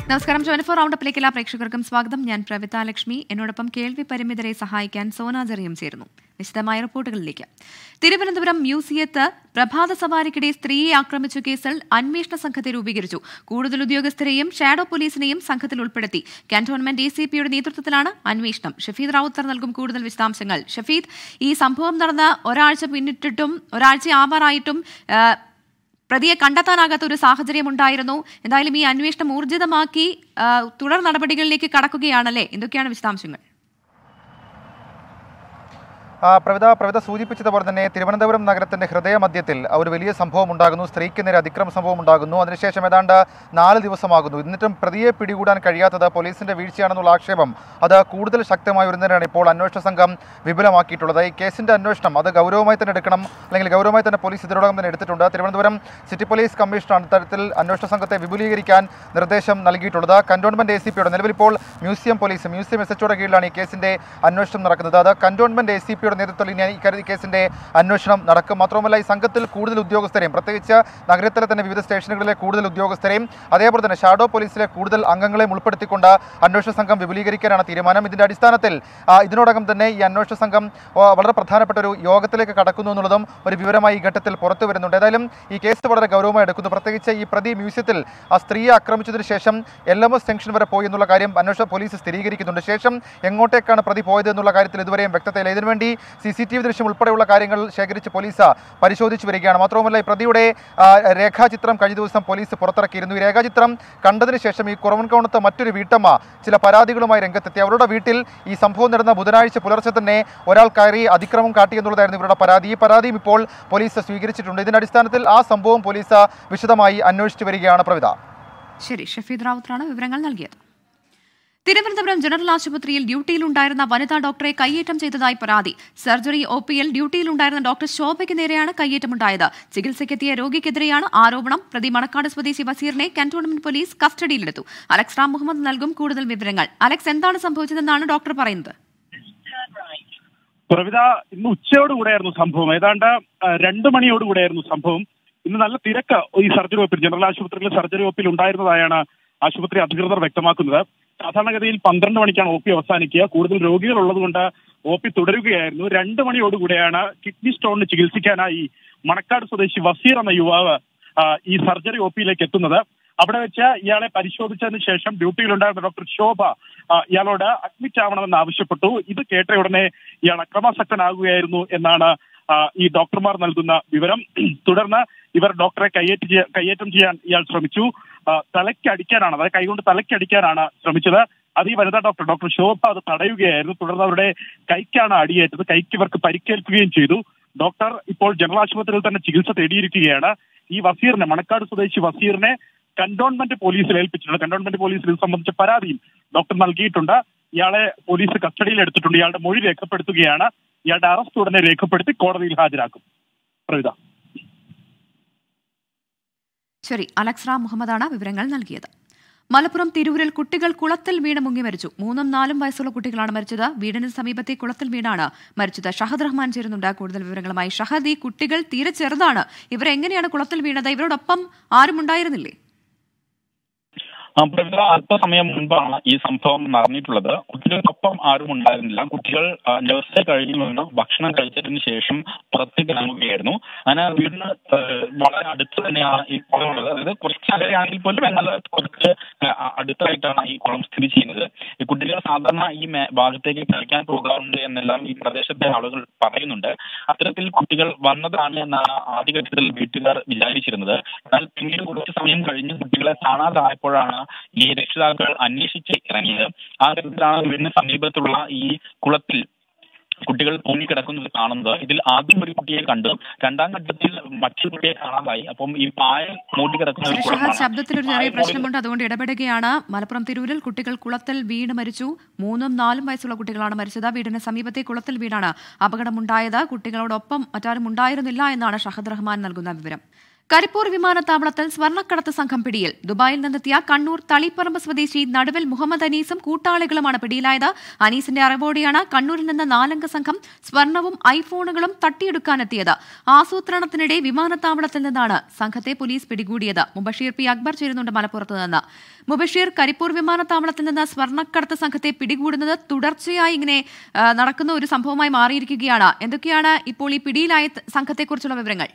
നമസ്കാരം twenty four റൗണ്ടപ്പിലേക്ക് എല്ലാ പ്രേക്ഷകർക്കും സ്വാഗതം ഞാൻ പ്രവിത ലക്ഷ്മി എന്നോടൊപ്പം കേൾവി പരിമിതരെ സഹായിക്കാൻ സോന ജെറിയും ചേരുന്നു വിശദമായ റിപ്പോർട്ടുകളിലേക്ക് തിരുവനന്തപുരം മ്യൂസിയത്ത് പ്രഭാത സവാരിക്കിടെ സ്ത്രീയെ ആക്രമിച്ച കേസിൽ അന്വേഷണ സംഘത്തെ രൂപീകരിച്ചു കൂടുതൽ ഉദ്യോഗസ്ഥരെയും ഷാഡോ പോലീസിനെയും സംഘത്തിൽ ഉൾപ്പെടുത്തി കാന്റോൺമെന്റ് എ സി പിയുടെ നേതൃത്വത്തിലാണ് അന്വേഷണം ഷഫീദ് റാവുത്തർ നൽകും കൂടുതൽ വിശദാംശങ്ങൾ ഷഫീദ് ഈ സംഭവം നടന്ന ഒരാഴ്ച പിന്നിട്ടിട്ടും ഒരാഴ്ച ആവാറായിട്ടും ആ, പ്രതിയെ കണ്ടെത്താനാകാത്ത ഒരു സാഹചര്യം ഉണ്ടായിരുന്നു എന്തായാലും ഈ അന്വേഷണം ഊർജിതമാക്കി ആ, തുടർ നടപടികളിലേക്ക് കടക്കുകയാണല്ലേ എന്തൊക്കെയാണ് വിശദാംശങ്ങൾ ആ, പ്രവിത പ്രവിത സൂചിപ്പിച്ചതുപോലെ തന്നെ തിരുവനന്തപുരം നഗരത്തിന്റെ ഹൃദയമധ്യത്തിൽ ഒരു വലിയ സംഭവം ഉണ്ടാകുന്നു സ്ത്രീക്ക് നേരെ അതിക്രമ സംഭവം ഉണ്ടാകുന്നു അതിനുശേഷം ഏതാണ്ട് നാല് ദിവസമാകുന്നു എന്നിട്ടും പ്രതിയെ പിടികൂടാൻ കഴിയാത്തത് പോലീസിന്റെ വീഴ്ചയാണെന്നുള്ള ആക്ഷേപം അത് കൂടുതൽ ശക്തമായി വരുന്നതിനാണ് ഇപ്പോൾ അന്വേഷണ സംഘം വിപുലമാക്കിയിട്ടുള്ളത് ഈ കേസിന്റെ അന്വേഷണം അത് ഗൗരവമായി തന്നെ എടുക്കണം അല്ലെങ്കിൽ ഗൗരവമായി തന്നെ പോലീസ് ഇതിനോടകം തന്നെ എടുത്തിട്ടുണ്ട് തിരുവനന്തപുരം സിറ്റി പോലീസ് കമ്മീഷണറാണ് ഇത്തരത്തിൽ അന്വേഷണ സംഘത്തെ വിപുലീകരിക്കാൻ നിർദ്ദേശം നൽകിയിട്ടുള്ളത് കന്റോൺമെന്റ് എ സി പിയുടെ നിലവിൽ ഇപ്പോൾ മ്യൂസിയം പോലീസ് മ്യൂസിയം എസ് എച്ചോടെ കീഴിലാണ് ഈ കേസിന്റെ അന്വേഷണം നടക്കുന്നത് അത് കന്റോൺമെന്റ് എ സി പിയുടെ നേതൃത്വത്തിൽ ഇനി ഈ കരുതി കേസിന്റെ അന്വേഷണം നടക്കും മാത്രമല്ല ഈ സംഘത്തിൽ കൂടുതൽ ഉദ്യോഗസ്ഥരെയും പ്രത്യേകിച്ച് നഗരത്തിലെ തന്നെ വിവിധ സ്റ്റേഷനുകളിലെ കൂടുതൽ ഉദ്യോഗസ്ഥരെയും അതേപോലെ തന്നെ ഷാഡോ പോലീസിലെ കൂടുതൽ അംഗങ്ങളെയും ഉൾപ്പെടുത്തിക്കൊണ്ട് അന്വേഷണ സംഘം വിപുലീകരിക്കാനാണ് തീരുമാനം ഇതിന്റെ അടിസ്ഥാനത്തിൽ ആ, ഇതിനോടകം തന്നെ ഈ അന്വേഷണ സംഘം ആ, വളരെ പ്രധാനപ്പെട്ട ഒരു യോഗത്തിലേക്ക് കടക്കുന്നു എന്നുള്ളതും ഒരു വിവരമായി ഈ ഘട്ടത്തിൽ പുറത്തു വരുന്നുണ്ട് ഏതായാലും ഈ കേസ് വളരെ ഗൗരവമായി എടുക്കുന്നു പ്രത്യേകിച്ച് ഈ പ്രതി മ്യൂസിയത്തിൽ ആ സ്ത്രീയെ ആക്രമിച്ചതിന് ശേഷം എൽ എം എസ് ജംഗ്ഷൻ വരെ പോയി എന്നുള്ള കാര്യം അന്വേഷണ പോലീസ് സ്ഥിരീകരിക്കുന്നുണ്ട് ശേഷം എങ്ങോട്ടേക്കാണ് പ്രതി പോയത് എന്നുള്ള കാര്യത്തിൽ ഇതുവരെയും വ്യക്തതയില്ല ഇതിനുവേണ്ടി സി സി ടി വി ദൃശ്യം ഉൾപ്പെടെയുള്ള കാര്യങ്ങൾ ശേഖരിച്ച് പോലീസ് പരിശോധിച്ചു വരികയാണ് മാത്രവുമല്ല ഈ പ്രതിയുടെ ആ, രേഖാചിത്രം കഴിഞ്ഞ ദിവസം പോലീസ് പുറത്തിറക്കിയിരുന്നു ഈ രേഖാചിത്രം കണ്ടതിന് ശേഷം ഈ കുറവൻകോണത്ത് മറ്റൊരു വീട്ടമ്മ ചില പരാതികളുമായി രംഗത്തെത്തി അവരുടെ വീട്ടിൽ ഈ സംഭവം നടന്ന ബുധനാഴ്ച പുലർച്ചെ തന്നെ ഒരാൾ കയറി അതിക്രമം കാട്ടി എന്നുള്ളതായിരുന്നു ഇവരുടെ പരാതി ഈ പരാതിയും ഇപ്പോൾ പോലീസ് സ്വീകരിച്ചിട്ടുണ്ട് ഇതിന്റെ അടിസ്ഥാനത്തിൽ ആ സംഭവം പോലീസ് വിശദമായി അന്വേഷിച്ചു വരികയാണ് പ്രവിത ശരി ഷഫീദ് റാവുത്തറാണ് വിവരങ്ങൾ നൽകിയത് തിരുവനന്തപുരം ജനറൽ ആശുപത്രിയിൽ ഡ്യൂട്ടിയിലുണ്ടായിരുന്ന വനിതാ ഡോക്ടറെ കയ്യേറ്റം ചെയ്തതായി പരാതി സർജറി ഒ പിയിൽ ഡ്യൂട്ടിയിലുണ്ടായിരുന്ന ഡോക്ടർ ശോഭയ്ക്ക് നേരെയാണ് കയ്യേറ്റമുണ്ടായത് ചികിത്സയ്ക്കെത്തിയ രോഗിക്കെതിരെയാണ് ആരോപണം പ്രതി മണക്കാട് സ്വദേശി വസീറിനെ കന്റോൺമെന്റ് പോലീസ് കസ്റ്റഡിയിലെടുത്തു അലക്സ് റാം മുഹമ്മദ് നൽകും കൂടുതൽ വിവരങ്ങൾ അലക്സ് എന്താണ് സംഭവിച്ചതെന്നാണ് ഡോക്ടർ പറയുന്നത് പ്രവിത ഇന്ന് ഉച്ചയോടുകൂടെയായിരുന്നു സംഭവം ഏതാണ്ട് ആ, രണ്ട് മണിയോടുകൂടെയായിരുന്നു സംഭവം ഇന്ന് നല്ല തിരക്ക് ഈ സർജറി വകുപ്പിൽ ജനറൽ ആശുപത്രിയിലെ സർജറി വകുപ്പിൽ ഉണ്ടായിരുന്നതായാണ് ആശുപത്രി അധികൃതർ വ്യക്തമാക്കുന്നത് സാധാരണഗതിയിൽ പന്ത്രണ്ട് മണിക്കാണ് ഒ പി അവസാനിക്കുക കൂടുതൽ രോഗികൾ ഉള്ളതുകൊണ്ട് ഒ പി തുടരുകയായിരുന്നു രണ്ട് മണിയോടുകൂടെയാണ് കിഡ്നി സ്റ്റോണിന് ചികിത്സിക്കാനായി മണക്കാട് സ്വദേശി വസീർ എന്ന യുവാവ് ആ, ഈ സർജറി ഒ പിയിലേക്ക് എത്തുന്നത് അവിടെ വെച്ച് ഇയാളെ പരിശോധിച്ചതിന് ശേഷം ഡ്യൂട്ടിയിലുണ്ടായിരുന്ന ഡോക്ടർ ശോഭ ആ, ഇയാളോട് അഡ്മിറ്റ് ആവണമെന്ന് ആവശ്യപ്പെട്ടു ഇത് കേട്ട ഉടനെ ഇയാൾ അക്രമാസക്തനാകുകയായിരുന്നു എന്നാണ് ആ, ഈ ഡോക്ടർമാർ നൽകുന്ന വിവരം തുടർന്ന് ഇവർ ഡോക്ടറെ കയ്യേറ്റ് ചെയ്യാൻ കയ്യേറ്റം ചെയ്യാൻ ഇയാൾ ശ്രമിച്ചു ആ, തലയ്ക്കടിക്കാനാണ് അതായത് കൈകൊണ്ട് തലയ്ക്കടിക്കാനാണ് ശ്രമിച്ചത് അത് ഈ വനിതാ ഡോക്ടർ ഡോക്ടർ ശോഭ അത് തടയുകയായിരുന്നു തുടർന്ന് അവരുടെ കൈക്കാണ് അടിയേറ്റത് കൈക്ക് ഇവർക്ക് പരിക്കേൽക്കുകയും ചെയ്തു ഡോക്ടർ ഇപ്പോൾ ജനറൽ ആശുപത്രിയിൽ തന്നെ ചികിത്സ തേടിയിരിക്കുകയാണ് ഈ വസീറിനെ മണക്കാട് സ്വദേശി വസീറിനെ കന്റോൺമെന്റ് പോലീസിൽ ഏൽപ്പിച്ചിട്ടുണ്ട് കന്റോൺമെന്റ് പോലീസിൽ ഇത് സംബന്ധിച്ച പരാതിയും ഡോക്ടർ നൽകിയിട്ടുണ്ട് ഇയാളെ പോലീസ് കസ്റ്റഡിയിൽ എടുത്തിട്ടുണ്ട് ഇയാളുടെ മൊഴി രേഖപ്പെടുത്തുകയാണ് ഇയാളുടെ അറസ്റ്റ് ഉടനെ രേഖപ്പെടുത്തി കോടതിയിൽ ഹാജരാക്കും പ്രവിത ശരി അലക്സ് റാം മുഹമ്മദാണ് വിവരങ്ങൾ നൽകിയത് മലപ്പുറം തിരൂരിൽ കുട്ടികൾ കുളത്തിൽ വീണ് മുങ്ങി മരിച്ചു മൂന്നും നാലും വയസ്സുള്ള കുട്ടികളാണ് മരിച്ചത് വീടിന് സമീപത്തെ കുളത്തിൽ വീണാണ് മരിച്ചത് ഷഹദ് റഹ്മാൻ ചേരുന്നുണ്ട് കൂടുതൽ വിവരങ്ങളുമായി ഷഹദ് ഈ കുട്ടികൾ തീരെ ചെറുതാണ് ഇവരെങ്ങനെയാണ് കുളത്തിൽ വീണത് ഇവരോടൊപ്പം ആരും ഉണ്ടായിരുന്നില്ലേ ആ, പ്രവിത അല്പസമയം മുൻപാണ് ഈ സംഭവം നടന്നിട്ടുള്ളത് കുട്ടികൾക്കൊപ്പം ആരും ഉണ്ടായിരുന്നില്ല കുട്ടികൾ ആ, നഴ്സറി കഴിഞ്ഞു നിന്ന് ഭക്ഷണം കഴിച്ചതിന് ശേഷം പുറത്തേക്ക് ഇറങ്ങുകയായിരുന്നു അങ്ങനെ വീടിന് ആ, വളരെ അടുത്ത് തന്നെയാണ് ഈ കുളമുള്ളത് അതായത് കുറച്ച് അകലെയാണെങ്കിൽ പോലും എന്നാൽ കുറച്ച് ആ, അടുത്തായിട്ടാണ് ഈ കുളം സ്ഥിതി ചെയ്യുന്നത് ഈ കുട്ടികൾ സാധാരണ ഈ മേ- ഭാഗത്തേക്ക് കളിക്കാൻ പോകാറുണ്ട് എന്നെല്ലാം ഈ പ്രദേശത്തെ ആളുകൾ പറയുന്നുണ്ട് അത്തരത്തിൽ കുട്ടികൾ വന്നതാണ് എന്നാണ് ആദ്യഘട്ടത്തിൽ വീട്ടുകാർ വിചാരിച്ചിരുന്നത് എന്നാൽ പിന്നീട് കുറച്ച് സമയം കഴിഞ്ഞ് കുട്ടികളെ കാണാതായപ്പോഴാണ് ഈ രക്ഷിതാക്കൾ അന്വേഷിച്ച് ഇറങ്ങിയത് ആ ഘട്ടത്തിലാണ് വീടിന് സമീപത്തുള്ള ഈ കുളത്തിൽ കുട്ടികൾ പൊങ്ങിക്കിടക്കുന്നത് കാണുന്നത് ഇതിൽ ആദ്യം ഒരു കുട്ടിയെ കണ്ടു രണ്ടാം ഘട്ടത്തിൽ മറ്റൊരു കുട്ടിയെ കാണാതായി അപ്പം ഈ പായ മൂടിക്കിടക്കുന്ന ഒരു ശരി ഷഹദ് കുളമാണ്. ശബ്ദത്തിൽ ഒരു ഈ ചെറിയ പായ മൂടി- പ്രശ്നമുണ്ട് അതുകൊണ്ട് ഇടപെടുകയാണ് മലപ്പുറം തിരൂരിൽ കുട്ടികൾ കുളത്തിൽ വീണ് മരിച്ചു മൂന്നും നാലും വയസ്സുള്ള കുട്ടികളാണ് മരിച്ചത് വീടിന് സമീപത്തെ കുളത്തിൽ വീണാണ് അപകടമുണ്ടായത് കുട്ടികളോടൊപ്പം മറ്റാരും ഉണ്ടായിരുന്നില്ല എന്നാണ് ഷഹദ് റഹ്മാൻ നൽകുന്ന വിവരം കരിപ്പൂർ വിമാനത്താവളത്തിൽ സ്വർണ്ണക്കടത്ത് സംഘം പിടിയിൽ ദുബായിൽ നിന്നെത്തിയ കണ്ണൂർ തളിപ്പറമ്പ് സ്വദേശി നടുവിൽ മുഹമ്മദ് അനീസും കൂട്ടാളികളുമാണ് പിടിയിലായത് അനീസിന്റെ അറിവോടെയാണ് കണ്ണൂരിൽ നിന്ന് നാലംഗ സംഘം സ്വർണവും ഐഫോണുകളും തട്ടിയെടുക്കാനെത്തിയത് ആസൂത്രണത്തിനിടെ വിമാനത്താവളത്തിൽ നിന്നാണ് സംഘത്തെ പോലീസ് പിടികൂടിയത് മുബഷീർ പി അക്ബർ ചേരുന്നുണ്ട് മലപ്പുറത്ത് നിന്ന് മുബഷീർ കരിപ്പൂർ വിമാനത്താവളത്തിൽ നിന്ന് സ്വർണ്ണക്കടത്ത് സംഘത്തെ പിടികൂടുന്നത് തുടർച്ചയായി ഇങ്ങനെ ആ, നടക്കുന്ന ഒരു സംഭവമായി മാറിയിരിക്കുകയാണ് എന്തൊക്കെയാണ് ഇപ്പോൾ ഈ പിടിയിലായ സംഘത്തെക്കുറിച്ചുള്ള വിവരങ്ങൾ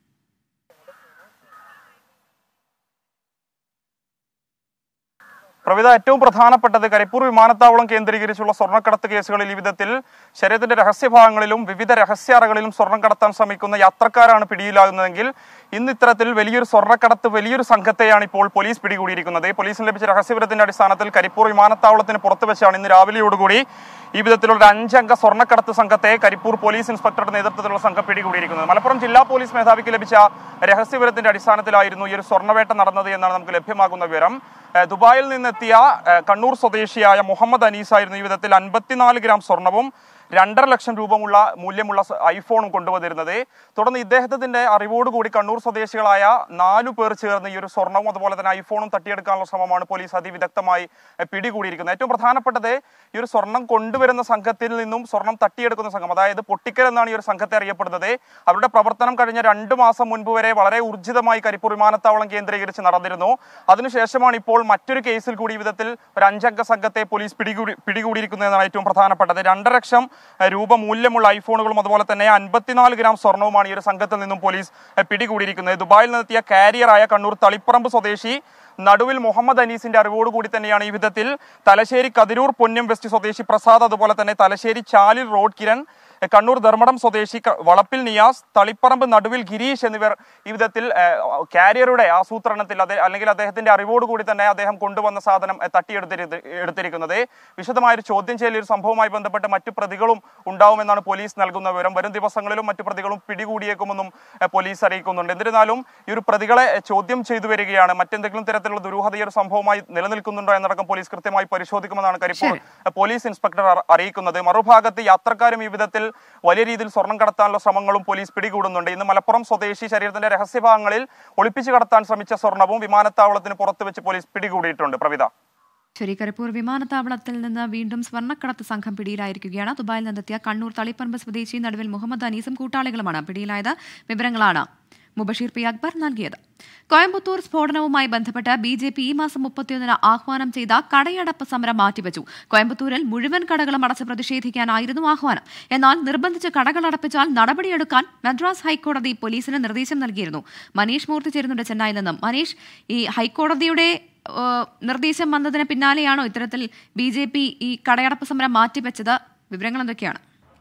പ്രവിധ ഏറ്റവും പ്രധാനപ്പെട്ടത് കരിപ്പൂർ വിമാനത്താവളം കേന്ദ്രീകരിച്ചുള്ള സ്വർണ്ണക്കടത്ത് കേസുകളിൽ ഈ വിധത്തിൽ ശരീരത്തിന്റെ രഹസ്യഭാഗങ്ങളിലും വിവിധ രഹസ്യാറകളിലും സ്വർണം കടത്താൻ ശ്രമിക്കുന്ന യാത്രക്കാരാണ് പിടിയിലാകുന്നതെങ്കിൽ ഇന്ന് ഇത്തരത്തിൽ വലിയൊരു സ്വർണ്ണക്കടത്ത് വലിയൊരു സംഘത്തെയാണ് ഇപ്പോൾ പോലീസ് പിടികൂടിയിരിക്കുന്നത് പോലീസിന് ലഭിച്ച രഹസ്യവിവരത്തിന്റെ അടിസ്ഥാനത്തിൽ കരിപ്പൂർ വിമാനത്താവളത്തിന് പുറത്തു വെച്ചാണ് ഇന്ന് രാവിലെയോടുകൂടി ഈ വിധത്തിലുള്ള ഒരു അഞ്ചംഗ സ്വർണ്ണക്കടത്ത് സംഘത്തെ കരിപ്പൂർ പോലീസ് ഇൻസ്പെക്ടറുടെ നേതൃത്വത്തിലുള്ള സംഘം പിടികൂടിയിരിക്കുന്നത് മലപ്പുറം ജില്ലാ പോലീസ് മേധാവിക്ക് ലഭിച്ച രഹസ്യവിവരത്തിന്റെ അടിസ്ഥാനത്തിലായിരുന്നു ഈ ഒരു സ്വർണ്ണവേട്ട നടന്നത് എന്നാണ് നമുക്ക് ലഭ്യമാകുന്ന വിവരം ഏഹ് ദുബായിൽ നിന്നെത്തിയ ഏഹ് കണ്ണൂർ സ്വദേശിയായ മുഹമ്മദ് അനീസ് ആയിരുന്നു ഈ വിധത്തിൽ അൻപത്തിനാല് ഗ്രാം സ്വർണവും രണ്ടര ലക്ഷം രൂപമുള്ള മൂല്യമുള്ള സ- ഐഫോണും കൊണ്ടുവന്നിരുന്നത് തുടർന്ന് ഇദ്ദേഹത്തിന്റെ അറിവോടുകൂടി കണ്ണൂർ സ്വദേശികളായ നാലു പേർ ചേർന്ന് ഈ ഒരു സ്വർണവും അതുപോലെ തന്നെ ഐഫോണും തട്ടിയെടുക്കാനുള്ള ശ്രമമാണ് പോലീസ് അതിവിദഗ്ധമായി ഏഹ് പിടികൂടിയിരിക്കുന്നത് ഏറ്റവും പ്രധാനപ്പെട്ടത് ഈ ഒരു സ്വർണം കൊണ്ടുവരുന്ന സംഘത്തിൽ നിന്നും സ്വർണം തട്ടിയെടുക്കുന്ന സംഘം അതായത് പൊട്ടിക്കൽ എന്നാണ് ഈ ഒരു സംഘത്തെ അറിയപ്പെടുന്നത് അവരുടെ പ്രവർത്തനം കഴിഞ്ഞ രണ്ട് മാസം മുൻപ് വരെ വളരെ ഊർജിതമായി കരിപ്പൂർ വിമാനത്താവളം കേന്ദ്രീകരിച്ച് നടന്നിരുന്നു അതിനുശേഷമാണ് ഇപ്പോൾ മറ്റൊരു കേസിൽ കൂടി ഈ വിധത്തിൽ ഒരു അഞ്ചംഗ സംഘത്തെ പോലീസ് പിടികൂടി പിടികൂടിയിരിക്കുന്നതെന്നാണ് ഏറ്റവും പ്രധാനപ്പെട്ടത് രണ്ടര ലക്ഷം ഏഹ്, രൂപ മൂല്യമുള്ള ഐഫോണുകളും അതുപോലെ തന്നെ അൻപത്തിനാല് ഗ്രാം സ്വർണവുമാണ് ഈ ഒരു സംഘത്തിൽ നിന്നും പോലീസ് ഏഹ്, പിടികൂടിയിരിക്കുന്നത് ദുബായിൽ നിന്നെത്തിയ കാരിയറായ കണ്ണൂർ തളിപ്പറമ്പ് സ്വദേശി നടുവിൽ മുഹമ്മദ് അനീസിന്റെ അറിവോടുകൂടി തന്നെയാണ് ഈ വിധത്തിൽ തലശ്ശേരി കതിരൂർ പൊന്നം വെസ്റ്റ് സ്വദേശി പ്രസാദ് അതുപോലെ തന്നെ തലശ്ശേരി ചാലിൽ റോഡ് കിരൺ എഹ് കണ്ണൂർ ധർമ്മടം സ്വദേശി ക- വളപ്പിൽ നിയാസ് തളിപ്പറമ്പ് നടുവിൽ ഗിരീഷ് എന്നിവർ ഈ വിധത്തിൽ ഏഹ്, കാരിയറുടെ ആസൂത്രണത്തിൽ അതെ അല്ലെങ്കിൽ അദ്ദേഹത്തിന്റെ അറിവോടുകൂടി തന്നെ അദ്ദേഹം കൊണ്ടുവന്ന സാധനം ഏഹ്, തട്ടിയെടുത്തിരി എടുത്തിരിക്കുന്നത് വിശദമായ ഒരു ചോദ്യം ചെയ്യൽ ഈ ഒരു സംഭവവുമായി ബന്ധപ്പെട്ട് മറ്റു പ്രതികളും ഉണ്ടാവുമെന്നാണ് പോലീസ് നൽകുന്ന വിവരം വരും ദിവസങ്ങളിലും മറ്റു പ്രതികളും പിടികൂടിയേക്കുമെന്നും ഏഹ്, പോലീസ് അറിയിക്കുന്നുണ്ട് എന്നിരുന്നാലും ഈ ഒരു പ്രതികളെ ഏഹ്, ചോദ്യം ചെയ്തു വരികയാണ് മറ്റെന്തെങ്കിലും തരത്തിലുള്ള ദുരൂഹത ഈ ഒരു സംഭവമായി നിലനിൽക്കുന്നുണ്ടോ എന്നടക്കം പോലീസ് കൃത്യമായി പരിശോധിക്കുമെന്നാണ് കരിപ്പൂർ പോലീസ് ഇൻസ്പെക്ടർ അറി- അറിയിക്കുന്നത് മറുഭാഗത്ത് യാത്രക്കാരും ഈ വിധത്തിൽ വലിയ രീതിയിൽ സ്വർണം കടത്താനുള്ള ശ്രമങ്ങളും പോലീസ് പിടികൂടുന്നുണ്ട് ഇന്ന് മലപ്പുറം സ്വദേശി ശരീരത്തിന്റെ രഹസ്യഭാഗങ്ങളിൽ ഒളിപ്പിച്ചു കടത്താൻ ശ്രമിച്ച സ്വർണവും വിമാനത്താവളത്തിന് പുറത്ത് വെച്ച് പോലീസ് പിടികൂടിയിട്ടുണ്ട് പ്രവിധ ശരി കരിപ്പൂർ വിമാനത്താവളത്തിൽ നിന്ന് വീണ്ടും സ്വർണ്ണക്കടത്ത് സംഘം പിടിയിലായിരിക്കുകയാണ് ദുബായിൽ നിന്നെത്തിയ കണ്ണൂർ തളിപ്പറമ്പ് സ്വദേശി നടുവിൽ മുഹമ്മദ് അനീസും കൂട്ടാളികളുമാണ് പിടിയിലായത് വിവരങ്ങളാണ് മുബഷീർ പി അക്ബർ നൽകിയത് കോയമ്പത്തൂർ സ്ഫോടനവുമായി ബന്ധപ്പെട്ട് ബി ജെ പി ഈ മാസം മുപ്പത്തിയൊന്നിന് ആഹ്വാനം ചെയ്ത കടയടപ്പ് സമരം മാറ്റിവെച്ചു കോയമ്പത്തൂരിൽ മുഴുവൻ കടകളും അടച്ച് പ്രതിഷേധിക്കാനായിരുന്നു ആഹ്വാനം എന്നാൽ നിർബന്ധിച്ച് കടകൾ അടപ്പിച്ചാൽ നടപടിയെടുക്കാൻ മദ്രാസ് ഹൈക്കോടതി പോലീസിന് നിർദ്ദേശം നൽകിയിരുന്നു മനീഷ് മൂർത്തി ചേരുന്നുണ്ട് ചെന്നൈയിൽ നിന്നും മനീഷ് ഈ ഹൈക്കോടതിയുടെ ഏഹ്, നിർദ്ദേശം വന്നതിന് പിന്നാലെയാണോ ഇത്തരത്തിൽ ബി ജെ പി ഈ കടയടപ്പ് സമരം മാറ്റിവെച്ചത് വിവരങ്ങൾ എന്തൊക്കെയാണ്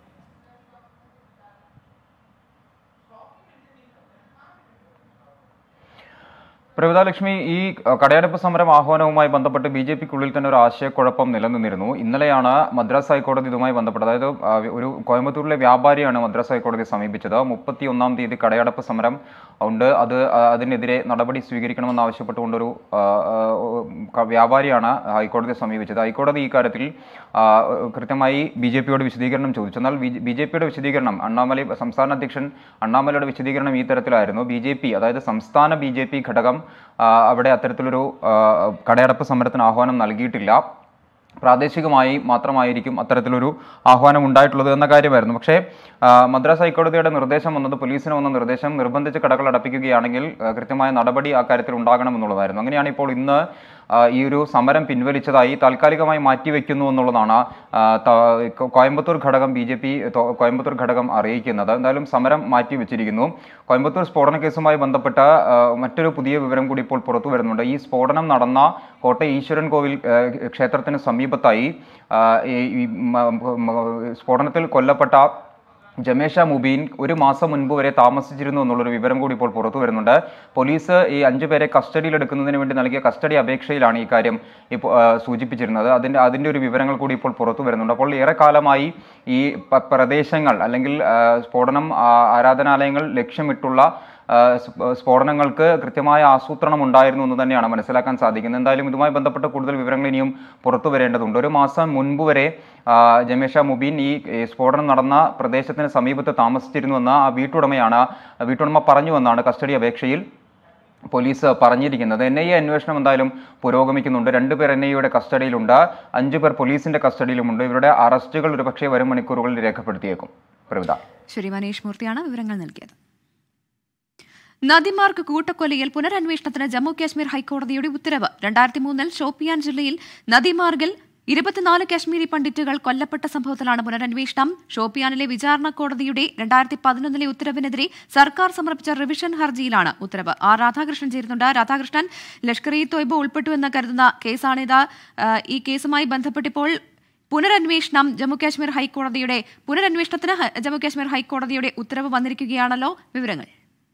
പ്രവിതാലക്ഷ്മി ഈ അഹ്, കടയടപ്പ് സമരം ആഹ്വാനവുമായി ബന്ധപ്പെട്ട് ബി ജെ പിക്കുള്ളിൽ തന്നെ ഒരു ആശയക്കുഴപ്പം നിലനിന്നിരുന്നു ഇന്നലെയാണ് മദ്രാസ് ഹൈക്കോടതി ഇതുമായി ബന്ധപ്പെട്ട് അതായത് ആ, ഒരു കോയമ്പത്തൂരിലെ വ്യാപാരിയാണ് മദ്രാസ് ഹൈക്കോടതിയെ സമീപിച്ചത് മുപ്പത്തി ഒന്നാം തീയതി കടയടപ്പ് സമരം ഉണ്ട് അത് ആ, അതിനെതിരെ നടപടി സ്വീകരിക്കണമെന്ന് ആവശ്യപ്പെട്ടുകൊണ്ടൊരു ആ, ആ, ക- വ്യാപാരിയാണ് ഹൈക്കോടതിയെ സമീപിച്ചത് ഹൈക്കോടതി ഈ കാര്യത്തിൽ ആ, കൃത്യമായി ബി ജെ പിയോട് വിശദീകരണം ചോദിച്ചു എന്നാൽ ബി ജെ പിയുടെ വിശദീകരണം അണ്ണാമലൈ സംസ്ഥാന അധ്യക്ഷൻ അണ്ണാമലയുടെ വിശദീകരണം ഈ തരത്തിലായിരുന്നു ബി ജെ പി അതായത് സംസ്ഥാന ബി ജെ പി ഘടകം ആ, അവിടെ അത്തരത്തിലൊരു ആ, കടയടപ്പ് സമരത്തിന് ആഹ്വാനം നൽകിയിട്ടില്ല പ്രാദേശികമായി മാത്രമായിരിക്കും അത്തരത്തിലൊരു ആഹ്വാനം ഉണ്ടായിട്ടുള്ളത് എന്ന കാര്യമായിരുന്നു പക്ഷേ ആ, മദ്രാസ് ഹൈക്കോടതിയുടെ നിർദ്ദേശം വന്നത് പോലീസിന് വന്ന നിർദ്ദേശം നിർബന്ധിച്ച് കടകൾ അടപ്പിക്കുകയാണെങ്കിൽ ആ, കൃത്യമായ നടപടി ആ കാര്യത്തിൽ ഉണ്ടാകണമെന്നുള്ളതായിരുന്നു അങ്ങനെയാണ് ഇപ്പോൾ ഇന്ന് ആ, ഈ ഒരു സമരം പിൻവലിച്ചതായി താൽക്കാലികമായി മാറ്റിവെക്കുന്നു എന്നുള്ളതാണ് ആ, ത- കോ- കോയമ്പത്തൂർ ഘടകം ബി ജെ പി കോയമ്പത്തൂർ ഘടകം അറിയിക്കുന്നത് എന്തായാലും സമരം മാറ്റിവെച്ചിരിക്കുന്നു കോയമ്പത്തൂർ സ്ഫോടന കേസുമായി ബന്ധപ്പെട്ട ആ, മറ്റൊരു പുതിയ വിവരം കൂടി ഇപ്പോൾ പുറത്തു വരുന്നുണ്ട് ഈ സ്ഫോടനം നടന്ന കോട്ടയം ഈശ്വരൻ കോവിൽ ആ, ക്ഷേത്രത്തിന് സമീപത്തായി ആ, ഈ ഈ മ- മ- സ്ഫോടനത്തിൽ കൊല്ലപ്പെട്ട ജമേഷ മുബീൻ ഒരു മാസം മുൻപ് വരെ താമസിച്ചിരുന്നു എന്നുള്ളൊരു വിവരം കൂടി ഇപ്പോൾ പുറത്തു വരുന്നുണ്ട് പോലീസ് ഈ അഞ്ചു പേരെ കസ്റ്റഡിയിലെടുക്കുന്നതിന് വേണ്ടി നൽകിയ കസ്റ്റഡി അപേക്ഷയിലാണ് ഈ കാര്യം ഇപ്പോൾ ആ, സൂചിപ്പിച്ചിരുന്നത് അതിന്റെ അതിന്റെ ഒരു വിവരങ്ങൾ കൂടി ഇപ്പോൾ പുറത്തു വരുന്നുണ്ട് അപ്പോൾ ഏറെക്കാലമായി ഈ പ- പ്രദേശങ്ങൾ അല്ലെങ്കിൽ ആ, സ്ഫോടനം ആ, ആരാധനാലയങ്ങൾ ലക്ഷ്യമിട്ടുള്ള ആ, സ്- സ്ഫോടനങ്ങൾക്ക് കൃത്യമായ ആസൂത്രണം ഉണ്ടായിരുന്നു എന്ന് തന്നെയാണ് മനസ്സിലാക്കാൻ സാധിക്കുന്നത് എന്തായാലും ഇതുമായി ബന്ധപ്പെട്ട കൂടുതൽ വിവരങ്ങൾ ഇനിയും പുറത്തു വരേണ്ടതുണ്ട് ഒരു മാസം മുൻപ് വരെ ആ, ജമേഷ മുബീൻ ഈ ഈ സ്ഫോടനം നടന്ന പ്രദേശത്തിന് സമീപത്ത് താമസിച്ചിരുന്നുവെന്ന് ആ വീട്ടുടമയാണ് വീട്ടുടമ പറഞ്ഞുവെന്നാണ് കസ്റ്റഡി അപേക്ഷയിൽ പോലീസ് പറഞ്ഞിരിക്കുന്നത് എൻ ഐ എ അന്വേഷണം എന്തായാലും പുരോഗമിക്കുന്നുണ്ട് രണ്ടുപേർ എൻ ഐ എയുടെ കസ്റ്റഡിയിലുണ്ട് അഞ്ചു പേർ പോലീസിന്റെ കസ്റ്റഡിയിലുമുണ്ട് ഇവരുടെ അറസ്റ്റുകൾ ഒരുപക്ഷെ വരും മണിക്കൂറുകളിൽ രേഖപ്പെടുത്തിയേക്കും പ്രവിത ശരി മനീഷ് മൂർത്തിയാണ് വിവരങ്ങൾ നൽകിയത് നദിമാർക്ക് കൂട്ടക്കൊലയിൽ പുനരന്വേഷണത്തിന് ജമ്മു കാശ്മീർ ഹൈക്കോടതിയുടെ ഉത്തരവ് രണ്ടായിരത്തി മൂന്നിൽ ഷോപ്പിയാൻ ജില്ലയിൽ നദിമാർഗിൽ ഇരുപത്തിനാല് കാശ്മീരി പണ്ഡിറ്റുകൾ കൊല്ലപ്പെട്ട സംഭവത്തിലാണ് പുനരന്വേഷണം ഷോപ്പിയാനിലെ വിചാരണ കോടതിയുടെ രണ്ടായിരത്തി പതിനൊന്നിലെ ഉത്തരവിനെതിരെ സർക്കാർ സമർപ്പിച്ച റിവിഷൻ ഹർജിയിലാണ് ഉത്തരവ് ആർ രാധാകൃഷ്ണൻ ചേരുന്നുണ്ട് രാധാകൃഷ്ണൻ ലഷ്കർ ഇ തോയ്ബ ഉൾപ്പെട്ടു എന്ന് കരുതുന്ന കേസാണിത് ആ, ഈ കേസുമായി ബന്ധപ്പെട്ടിപ്പോൾ പുനരന്വേഷണം ജമ്മുകാശ്മീർ ഹൈക്കോടതിയുടെ പുനരന്വേഷണത്തിന് ഹ- ജമ്മുകാശ്മീർ ഹൈക്കോടതിയുടെ ഉത്തരവ് വന്നിരിക്കുകയാണല്ലോ വിവരങ്ങൾ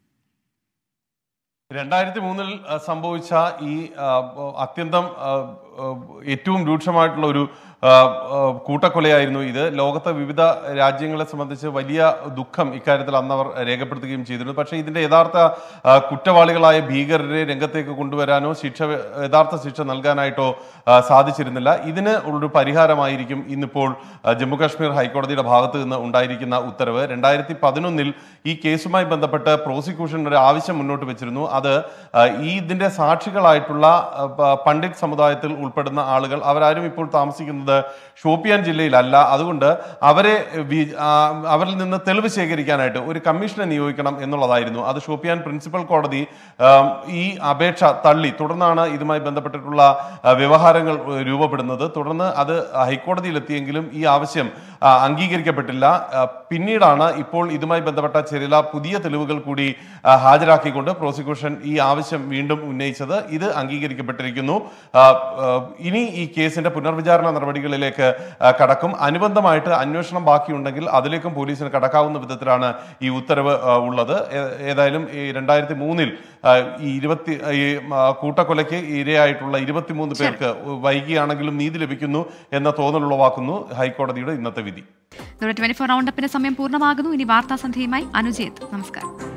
രണ്ടായിരത്തി മൂന്നിൽ ആ, സംഭവിച്ച ഈ ആ, അത്യന്തം ആ, ആ, ഏറ്റവും രൂക്ഷമായിട്ടുള്ള ഒരു ആ, ആ, കൂട്ടക്കൊലയായിരുന്നു ഇത് ലോകത്തെ വിവിധ രാജ്യങ്ങളെ സംബന്ധിച്ച് വലിയ ദുഃഖം ഇക്കാര്യത്തിൽ അന്ന് അവർ രേഖപ്പെടുത്തുകയും ചെയ്തിരുന്നു പക്ഷേ ഇതിന്റെ യഥാർത്ഥ ആ, കുറ്റവാളികളായ ഭീകരരെ രംഗത്തേക്ക് കൊണ്ടുവരാനോ ശിക്ഷ യഥാർത്ഥ ശിക്ഷ നൽകാനായിട്ടോ ആ, സാധിച്ചിരുന്നില്ല ഇതിന് ഒരു പരിഹാരമായിരിക്കും ഇന്നിപ്പോൾ ആ, ജമ്മുകാശ്മീർ ഹൈക്കോടതിയുടെ ഭാഗത്ത് നിന്ന് ഉണ്ടായിരിക്കുന്ന ഉത്തരവ് രണ്ടായിരത്തി പതിനൊന്നിൽ ഈ കേസുമായി ബന്ധപ്പെട്ട് പ്രോസിക്യൂഷൻ ഒരു ആവശ്യം മുന്നോട്ട് വെച്ചിരുന്നു അത് ആ, ഈ ഇതിന്റെ സാക്ഷികളായിട്ടുള്ള ആ, പ- പണ്ഡിറ്റ് സമുദായത്തിൽ ഉൾപ്പെടുന്ന ആളുകൾ അവരാരും ഇപ്പോൾ താമസിക്കുന്നത് ഷോപ്പിയാൻ ജില്ലയിലല്ല അതുകൊണ്ട് അവരെ വി- ആ, അവരിൽ നിന്ന് തെളിവ് ശേഖരിക്കാനായിട്ട് ഒരു കമ്മീഷനെ നിയോഗിക്കണം എന്നുള്ളതായിരുന്നു അത് ഷോപ്പിയാൻ പ്രിൻസിപ്പൽ കോടതി ആം, ഈ അപേക്ഷ തള്ളി തുടർന്നാണ് ഇതുമായി ബന്ധപ്പെട്ടിട്ടുള്ള ആ, വ്യവഹാരങ്ങൾ ഏഹ്, രൂപപ്പെടുന്നത് തുടർന്ന് അത് ഹൈക്കോടതിയിലെത്തിയെങ്കിലും ഈ ആവശ്യം ആ, അംഗീകരിക്കപ്പെട്ടില്ല ആ, പിന്നീടാണ് ഇപ്പോൾ ഇതുമായി ബന്ധപ്പെട്ട ചില പുതിയ തെളിവുകൾ കൂടി ആ, ഹാജരാക്കിക്കൊണ്ട് പ്രോസിക്യൂഷൻ ഈ ആവശ്യം വീണ്ടും ഉന്നയിച്ചത് ഇത് അംഗീകരിക്കപ്പെട്ടിരിക്കുന്നു ആ, ആ, ഇനി ഈ കേസിന്റെ പുനർവിചാരണ നടപടികളിലേക്ക് ആ, കടക്കും അനുബന്ധമായിട്ട് അന്വേഷണം ബാക്കിയുണ്ടെങ്കിൽ അതിലേക്കും പോലീസിന് കടക്കാവുന്ന വിധത്തിലാണ് ഈ ഉത്തരവ് ആ, ഉള്ളത് ഏ- ഏതായാലും ഈ രണ്ടായിരത്തി മൂന്നിൽ ഈ ഇരുപത്തി ഈ ആ, കൂട്ടക്കൊലയ്ക്ക് ഇരയായിട്ടുള്ള ഇരുപത്തിമൂന്ന് പേർക്ക് വൈകിയാണെങ്കിലും നീതി ലഭിക്കുന്നു എന്ന തോന്നലുളവാക്കുന്നു ഹൈക്കോടതിയുടെ ഇന്നത്തെ വിധി ട്വന്റി ഫോർ റൗണ്ടപ്പിന് സമയം പൂർണ്ണമാകുന്നു ഇനി വാർത്താ സന്ധ്യയുമായി അനുജയത്ത് നമസ്കാരം